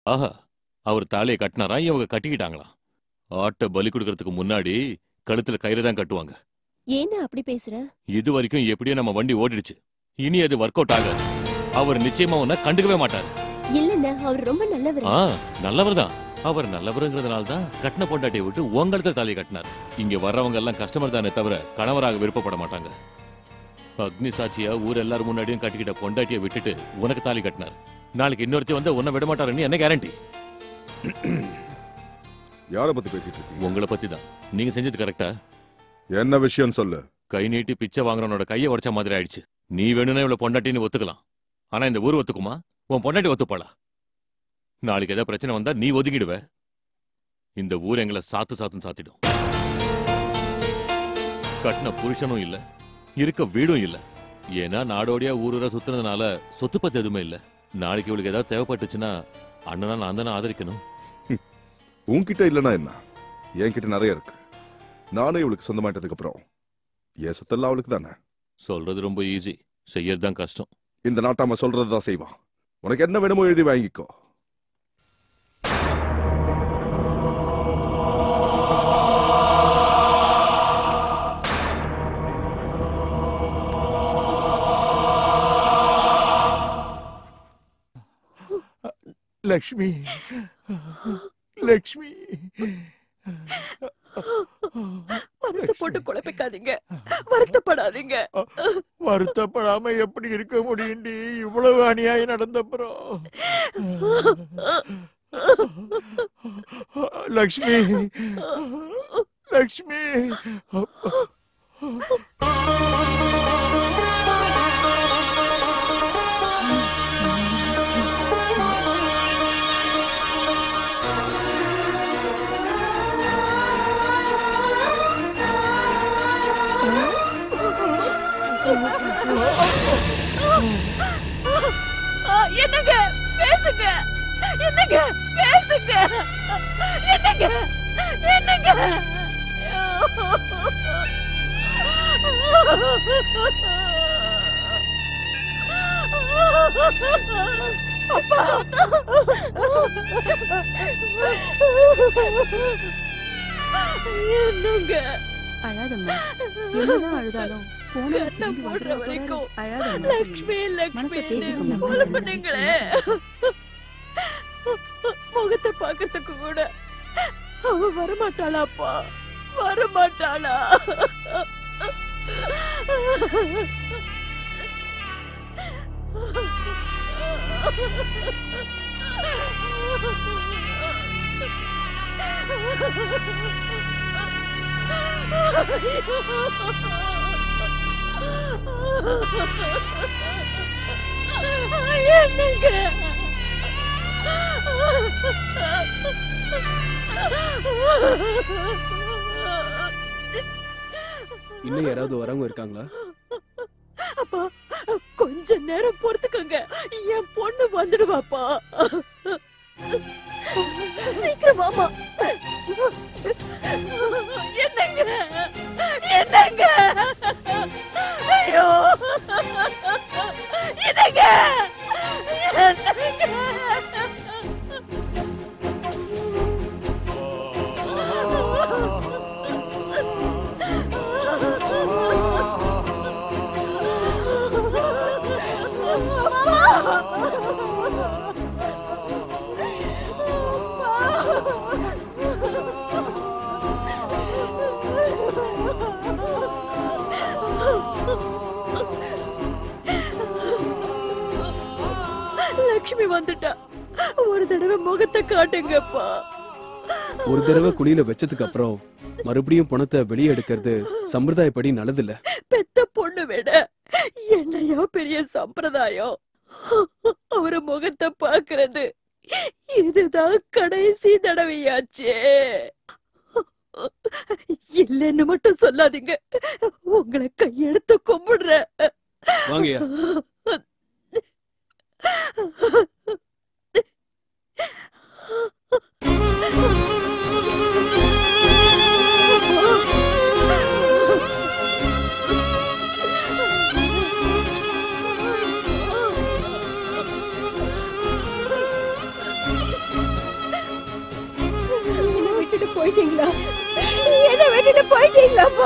ஆஹா அவர் தாலியை கட்டினாரா இவங்க கட்டிக்கிட்டாங்களா ஆட்டை பலி கொடுக்கறதுக்கு முன்னாடி கழுத்துல கயிறு தான் கட்டுவாங்க ஏன்னா அப்படி பேசுற இது வரைக்கும் எப்படியோ நம்ம வண்டி ஓடிடுச்சு இனி அது ஒர்க் அவுட் ஆகாது அவர் நிச்சயமா உன்னை கண்டுக்கவே மாட்டார் இல்லண்ணா அவர் ரொம்ப நல்லவர் ஆ நல்லவர் தான் அவர் நல்லவருங்கிறதுனால தான் கட்டின பொண்டாட்டியை விட்டு உங்களத்த தாலியை கட்டினார் இங்க வர்றவங்க எல்லாம் கஸ்டமர் தானே தவிர கணவராக விருப்பப்பட மாட்டாங்க அக்னி சாட்சியா ஊர் எல்லாரும் முன்னாடியும் கட்டிக்கிட்ட பொண்டாட்டியை விட்டுட்டு உனக்கு தாலி கட்டினார் நாளைக்கு இன்னொருத்தி வந்து உன்னை விட மாட்டாருன்னு என்ன கேரண்டி யார பத்தி பேசிட்டு இருக்கீங்க உங்களை பத்தி தான் நீங்க செஞ்சது கரெக்டா என்ன விஷயம் சொல்லு கை நீட்டி பிச்சை வாங்குறவனோட கையை உடைச்ச மாதிரி ஆயிடுச்சு நீ வேணும்னா இவ்வளவு பொண்டாட்டின்னு ஒத்துக்கலாம் ஆனா இந்த ஊர் ஒத்துக்குமா உன் பொண்டாட்டி ஒத்துப்பாளா நாளைக்கு ஏதாவது பிரச்சனை வந்தா நீ ஒதுங்கிடுவ இந்த ஊர் எங்களை சாத்து சாத்துன்னு சாத்திடும் கட்டின புருஷனும் இல்ல இருக்க வீடும் இல்ல ஏன்னா நாடோடியா ஊரூரா சுத்துனதுனால சொத்து பத்து எதுவுமே இல்ல நாளைக்கு இவளுக்கு ஏதாவது தேவைப்பட்டுச்சுன்னா அண்ணனா நான் தானே ஆதரிக்கணும் உன்கிட்ட இல்லனா என்ன என்கிட்ட நிறைய இருக்கு நானே இவளுக்கு சொந்தமாயிட்டதுக்கு அப்புறம் என் சொத்தெல்லாம் அவளுக்கு தானே சொல்றது ரொம்ப ஈஸி செய்யறது தான் கஷ்டம் இந்த நாட்டாம சொல்றதுதான் செய்வான் உனக்கு என்ன வேணுமோ எழுதி வாங்கிக்கோ லக்ஷ்மி லக்ஷ்மி மனசு போட்டு குழப்பிக்காதீங்க வருத்தப்படாதீங்க வருத்தப்படாம எப்படி இருக்க முடியும்டி இவ்வளவு அநியாயம் நடந்தப்புறம் லக்ஷ்மி லக்ஷ்மி ஆ, என்னங்க பேசுங்க என்னங்க பேசுங்க என்னங்க என்னங்க அப்பா என்னங்க அழாதம்மா என்னதான் அழுதாலும் போன கண்ணை மூடுற வரைக்கும் அழாதம்மா லக்ஷ்மி மனசை லக்ஷ்மி தேத்திக்கோங்க. போல பண்ணீங்களே முகத்தை பாக்குறதுக்கு கூட அவ வரமாட்டாளாப்பா வரமாட்டாளா என்னங்க இன்னும் யாராவது வரவங்க இருக்காங்களா அப்பா கொஞ்ச நேரம் பொறுத்துக்கங்க என் பொண்ணு வந்துடுவாப்பா சீக்கிரம் வாமா என்னங்க என்னங்க ஐயோ என்னங்க லக்ஷ்மி வந்துட்டா ஒரு தடவை முகத்தை காட்டுங்கப்பா ஒரு தடவை குழியில வச்சதுக்கு அப்புறம் மறுபடியும் பணத்தை வெளியே எடுக்கிறது சம்பிரதாயப்படி நல்லதில்ல பெத்த பொண்ணு விட என்னையோ பெரிய சம்பிரதாயம் அவரு முகத்தை பாக்குறது இதுதான் கடைசி தடவையாச்சே இல்லைன்னு மட்டும் சொல்லாதீங்க உங்களை கையெடுத்து கும்பிடுறேன் வாங்கய்யா போயிட்டீங்களா என்ன விட்டுட்டு போயிட்டீங்களாப்பா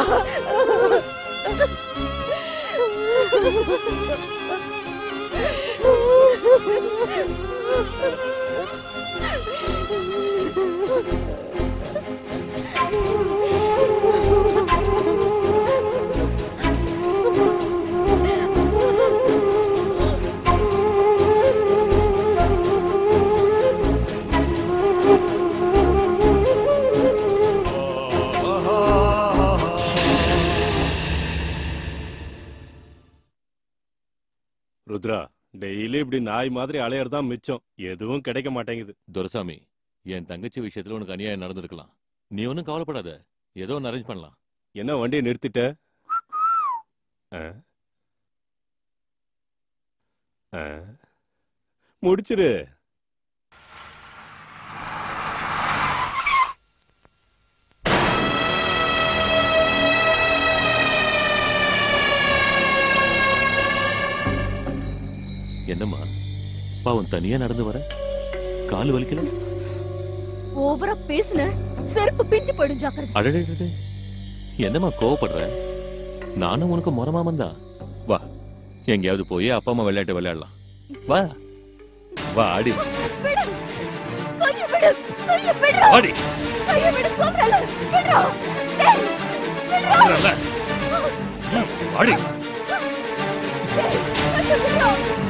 ருத்ரா டெய்லி இப்படி நாய் மாதிரி அலையறதான் மிச்சம் எதுவும் கிடைக்க மாட்டேங்குது துரசாமி என் தங்கச்சி விஷயத்துல உனக்கு அநியாயம் நடந்திருக்கலாம் நீ ஒன்றும் கவலைப்படாத ஏதோ ஒன்று அரேஞ்ச் பண்ணலாம் என்ன வண்டியை நிறுத்திட்ட ஆ? ஆ? முடிச்சிரு என்னம்மா பாவம் தனியா நடந்து வர கால் வலிக்கல ஓவரா பேசுன செருப்பு பிஞ்சு போயிடும் ஜாக்கிரதை அழகழகு என்னம்மா கோவப்படுற நானும் உனக்கு முறமாமன் தான் வா எங்கேயாவது போய் அப்பா அம்மா விளையாட்டு விளையாடலாம் வா வா ஆடி விடு கைய விடு கைய விடுறா ஆடி கைய விடு சொல்றல விடுறா டேய் விடுறா சொல்றேன்ல. ம், ஆடி டேய் கைய விடுறா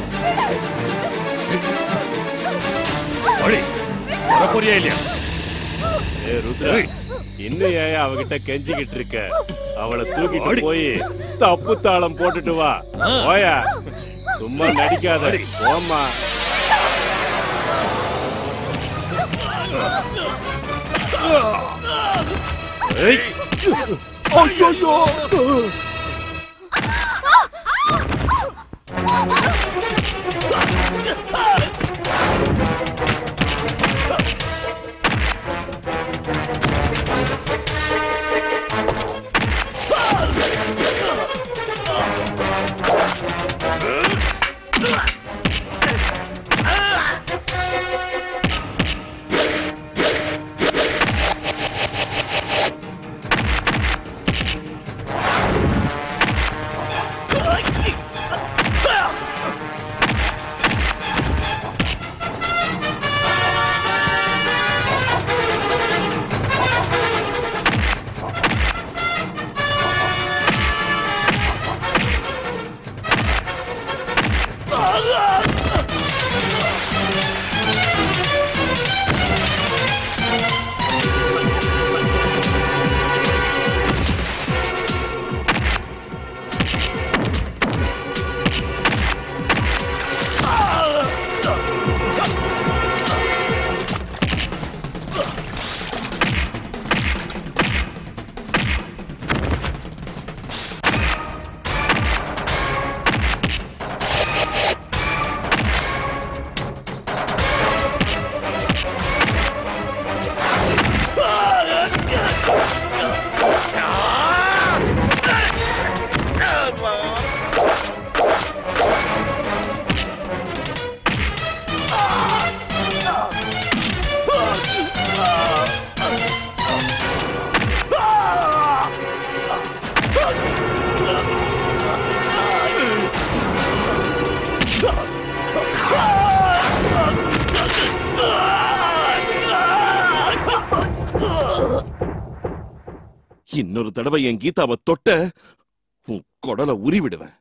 ஆடி வரப்போறியா இல்லையா ஏ ருத்ரா இன்னும் ஏன் அவகிட்ட கெஞ்சிக்கிட்டு இருக்க அவளை தூக்கிட்டு போய் தப்பு தாளம் போட்டுட்டு வா போயா சும்மா நடிக்காத போம்மா ஏய் இன்னொரு தடவை என் கீதாவை தொட்ட உன் குடலை உரி விடுவேன்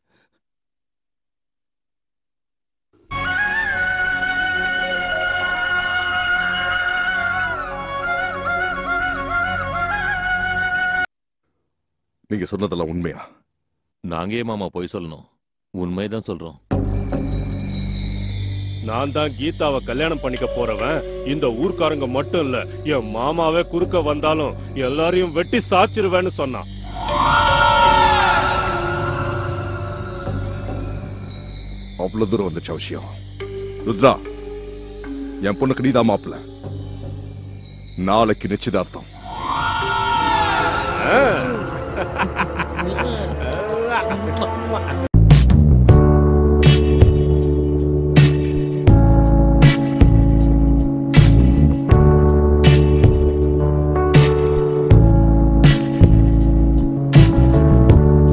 நீங்க சொன்னதெல்லாம் உண்மையா நாங்க ஏன் மாமா போய் சொல்லணும் உண்மைதான் சொல்றோம் நான் தான் கீதாவை கல்யாணம் பண்ணிக்க போறவன் இந்த ஊர்க்காரங்க மட்டும் இல்ல என் மாமாவே குறுக்க வந்தாலும் எல்லாரையும் வெட்டி சாச்சிருவேன்னு சொன்னான் அவ்வளவு தூரம் வந்துச்சா விஷயம் ருத்ரா என் பொண்ணுக்கு நீதான் மாப்பிள்ள நாளைக்கு நிச்சயதார்த்தம் ஆ.